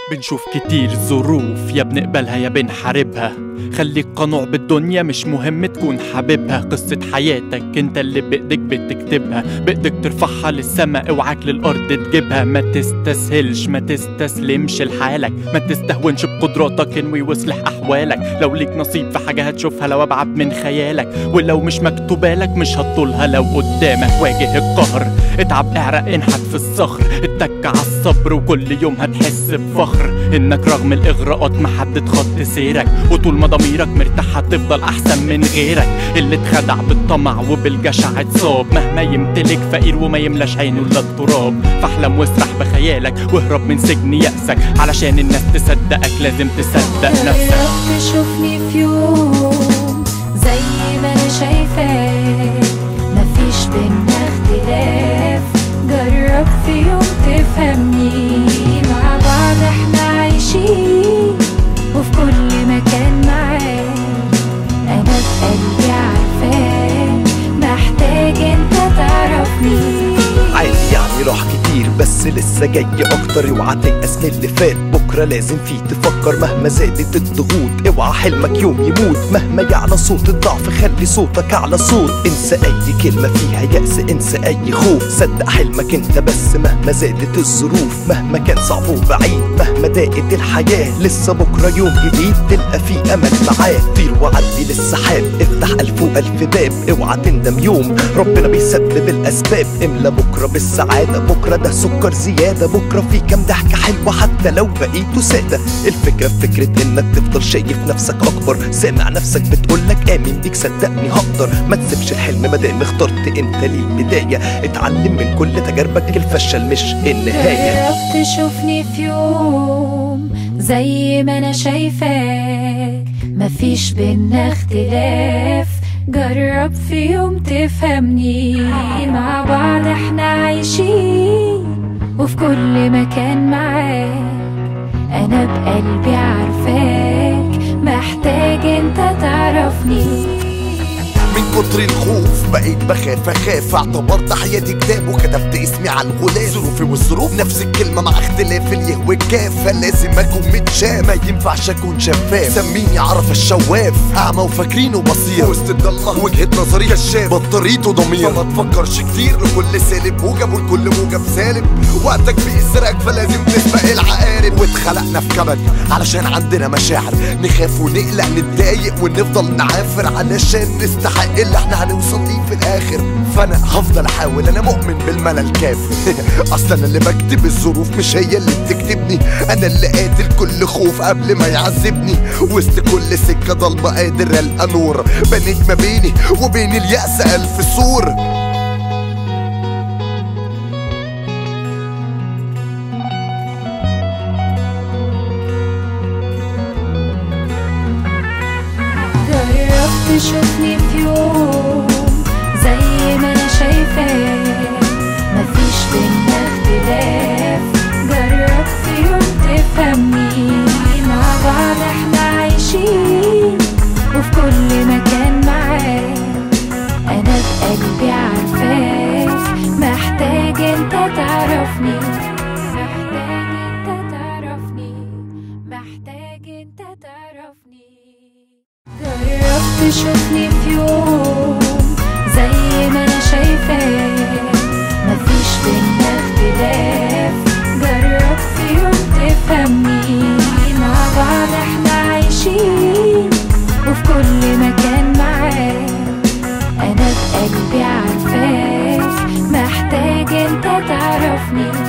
بنشوف كتير ظروف يا بنقبلها يا بنحاربها خليك قنوع بالدنيا مش مهم تكون حاببها قصة حياتك انت اللي بإيدك بتكتبها بإيدك ترفعها للسما اوعاك للأرض تجيبها ما تستسهلش ما تستسلمش لحالك ما تستهونش بقدراتك انوي واصلح أحوالك لو ليك نصيب في حاجة هتشوفها لو أبعد من خيالك ولو مش مكتوبالك مش هتطولها لو قدامك واجه القهر اتعب اعرق انحت في الصخر اتك على الصبر وكل يوم هتحس بفخر انك رغم الاغراءات محدد خط سيرك وطول ما ضميرك مرتاح هتفضل احسن من غيرك اللي اتخدع بالطمع وبالجشع اتصاب مهما يمتلك فقير وما يملاش عينه الا التراب فاحلم واسرح بخيالك واهرب من سجن يأسك علشان الناس تصدقك لازم تصدق نفسك جرب تشوفني في يوم زي ما انا شايفاك مفيش بينا اختلاف جرب في يوم تفهمني مع بعض احنا عايشين وفي كل مكان معاك انا بقلبي عارفاك محتاج انت تعرفني عادي يعني راح كتير بس لسه جاي اكتر اوعى تيأس من اللي فات بكره لازم فيه تفكر مهما زادت الضغوط اوعى حلمك يوم يموت مهما يعلى صوت الضعف خلي صوتك اعلى صوت انسى اي كلمه فيها يأس انسى اي خوف صدق حلمك انت بس مهما زادت الظروف مهما كان صعب وبعيد مهما ضاقت الحياه لسه بكره يوم جديد تلقى فيه امل معاه طير وعدي للسحاب افتح الف والف باب اوعى تندم يوم ربنا بيسبب الاسباب املى بكره بالسعاده بكره ده سكر زياده بكره في كام ضحكه حلوه حتى لو بقيته ساده الفكره في فكره انك تفضل شايف نفسك اكبر سامع نفسك بتقولك امين بيك صدقني هقدر ما تسيبش الحلم مادام اخترت انت ليه البدايه اتعلم من كل تجاربك الفشل مش النهايه جرب تشوفني في يوم زي ما انا شايفاك مفيش بينا اختلاف جرب في يوم تفهمني مع بعض احنا عايشين وفي كل مكان معاك انا بقلبي عارفاك محتاج انت تعرفني من كتر الخوف بقيت بخاف اخاف اعتبرت حياتي كتاب وكتبت اسمي على الغلاف ظروفي والظروف نفس الكلمه مع اختلاف اليه والكاف فلازم اكون متشاف ما ينفعش اكون شفاف سميني عرف الشواف اعمى وفاكرينه بصير وسط الضلمه وجهه نظري كشاف بطاريته ضمير فما تفكرش كتير لكل سالب موجب ولكل موجب سالب وقتك بيسرقك فلازم تسبق العقارب واتخلقنا في كبد علشان عندنا مشاعر نخاف ونقلق نتضايق ونفضل نعافر علشان نستحق اللي احنا هنوصل ليه في الاخر فانا هفضل احاول انا مؤمن بالملل كافي اصلا انا اللي بكتب الظروف مش هي اللي بتكتبني انا اللي قاتل كل خوف قبل ما يعذبني وسط كل سكه ضلمه قادر القى نور بنيت ما بيني وبين اليأس الف سور جرب تشوفني في يوم زي ما انا شايفاك مفيش بينا اختلاف جرب في يوم تفهمني مع بعض احنا عايشين وفي كل مكان معاك انا بقلبي عارفاك محتاج انت تعرفني محتاج انت تعرفني محتاج انت تعرفني جرب تشوفني في يوم زي ما انا شايفاك مفيش بينا اختلاف جرب في يوم تفهمني مع بعض احنا عايشين وفي كل مكان معاك انا بقلبي عارفاك محتاج انت تعرفني